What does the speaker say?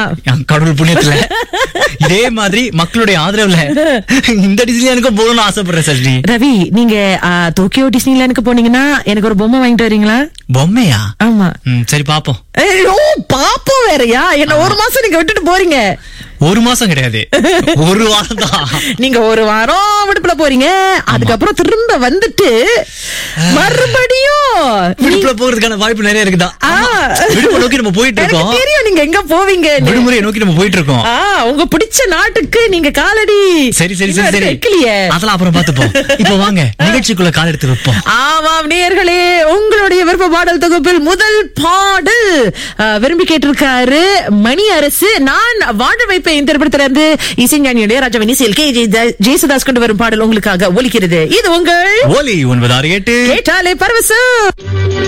என் கடவுள் புண்ணியத்துல இதே மாதிரி மக்களுடைய ஆதரவுல இந்த டிசிஷனுக்கும் போகணும்னு ஆசைப்படுறேன் சஜினி ரவி நீங்க ஆ, டோக்கியோ டிஸ்னிலாண்டுக்கு போனீங்கன்னா எனக்கு ஒரு பொம்மை வாங்கிட்டு வரீங்களா பொம்மையா ஆமா ம், சரி பாப்போம் ஏய், ஓ பாப்போம் வேறயா என்ன ஒரு மாசம் நீங்க விட்டுட்டு போறீங்க ஒரு மாசம் கிடையாது ஒரு வாரம் தான் நீங்க ஒரு வாரம் விடுப்புல போறீங்க அதுக்கப்புறம் திரும்ப வந்துட்டு மறுபடியும் விடுப்புல போறதுக்கான வாய்ப்பு நிறைய இருக்குதா ஆ. விடுப்பு நோக்கி நம்ம போயிட்டு எனக்கு இருக்கோம் தெரியும் நீங்க எங்க போவீங்க விடுமுறையை நோக்கி நம்ம போயிட்டு இருக்கோம் ஆ உங்க பிடிச்ச நாட்டுக்கு நீங்க காலடி சரி சரி சரி இன்னும் சரி வைக்கலையே அதெல்லாம் அப்புறம் பாத்துப்போம் இப்ப வாங்க நிகழ்ச்சிக்குள்ள கால் எடுத்து வைப்போம் ஆமாம் நேயர்களே உங்களுடைய விருப்ப பாடல் தொகுப்பில் முதல் பாடல் ஆ, விரும்பி கேட்டிருக்காரு மணி அரசு நான் வாழ வைப்பேன் இந்த திரைப்படத்துல இருந்து இசைஞானி இளையராஜாவின் இசையில் கே ஜே ஜெயசுதாஸ் கொண்டு வரும் பாடல் உங்களுக்காக ஒலிக்கிறது இது உங்கள் ஓலி ஒன்பது ஆறு எட்டு கேட்டாலே பரவசம்